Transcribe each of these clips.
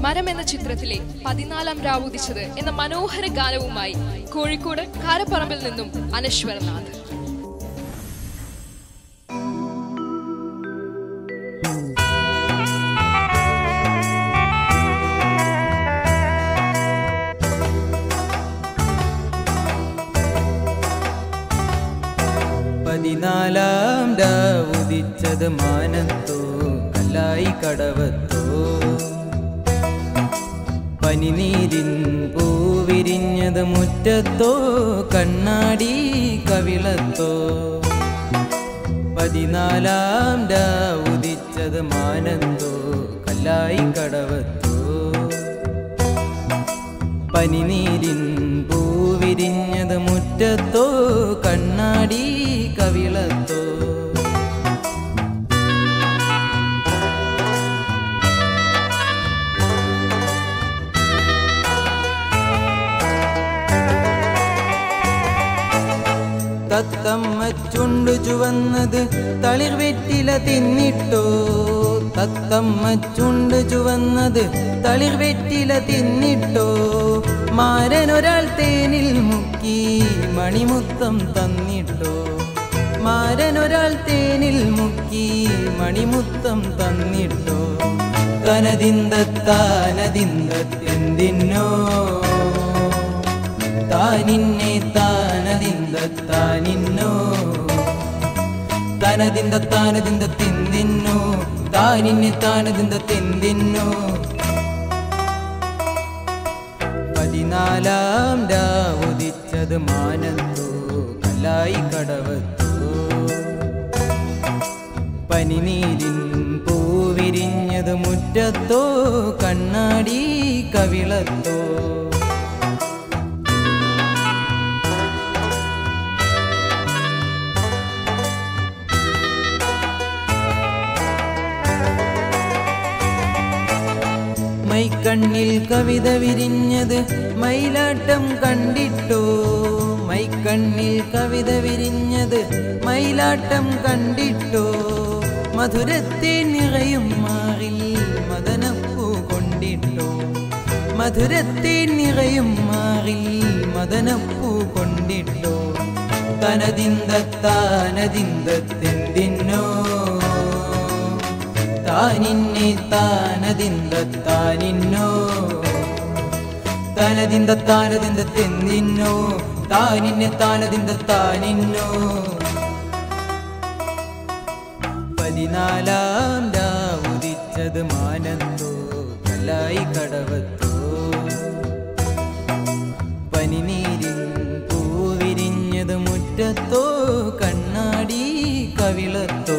മരം എന്ന ചിത്രത്തിലെ പതിനാലാം രാവുദിച്ചത് എന്ന മനോഹര ഗാനവുമായി കോഴിക്കോട് കാരപ്പറമ്പിൽ നിന്നും അനശ്വരനാഥ് പതിനാലാം ഉദിച്ചത് മാനത്തോ കല്ലായി കടവത്തോ പനിനീരിൻ പൂവിരിഞ്ഞത് മുറ്റത്തോ കണ്ണാടി കവിളത്തോ പതിനാലാം ഉദിച്ചത് മാനത്തോ കല്ലായി കടവത്തോ പനിനീരിൻ പൂവിരിഞ്ഞത് മുറ്റത്തോ കണ്ണാടി കവിളത്തോ തത്തമ്മ ചുണ്ടു ചുവന്നത് തളിർ വെറ്റില തിന്നിട്ടോ തത്തമ്മ ചുണ്ടു ചുവന്നത് തളിർ വെറ്റില തിന്നിട്ടോ മാരനൊരാൾ തേനിൽ മുക്കി മണിമുത്തം തന്നിട്ടോ മാരനൊരാൾ തേനിൽ മുക്കി മണിമുത്തം തന്നിട്ടോ തനതിന്തത്താനതിന്തത്തെന്തിന്നോ താനിന്നെ താനതിന്ത താനിന്നോ തനതിന്ത താനതിന്ത തിന്തിന്നോ താനിന്നെ താനതിന്ത തിന്തിന്നോ പതിനാലാം രാവുദിച്ചത് മാനത്തോ കല്ലായി കടവത്തോ പനിനീരിൻ പൂവിരിഞ്ഞത് മുറ്റത്തോ കണ്ണാടി കവിളത്തോ മൈക്കണ്ണിൽ കവിത വിരിഞ്ഞത് മയിലാട്ടം കണ്ടിട്ടോ മൈക്കണ്ണിൽ കവിത വിരിഞ്ഞത് മയിലാട്ടം കണ്ടിട്ടോ മധുരത്തെ നിറയും മാറിൽ മദനപ്പൂ കൊണ്ടിട്ടോ മധുരത്തെ നിറയും മാറിൽ മദനപ്പൂ കൊണ്ടിട്ടോ തനതിന്തത്താനതിന്തത്തെന്തിന്നോ താനിന്നെ താനതിന്ത താനിന്നോ താനതിന്ത താനതിന്ത തെന്നിന്നോ താനിന്നെ താനതിന്ത താനിന്നോ പതിനാലാം രാവുദിച്ചത് മാനത്തോ കല്ലായി കടവത്തോ പനിനീരിൻ പൂവിരിഞ്ഞത് മുറ്റത്തോ കണ്ണാടി കവിളത്തോ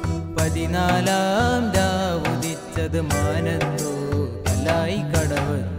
പതിനാലാം രാവുദിച്ചത് മാനത്തോ കല്ലായി കടവത്തോ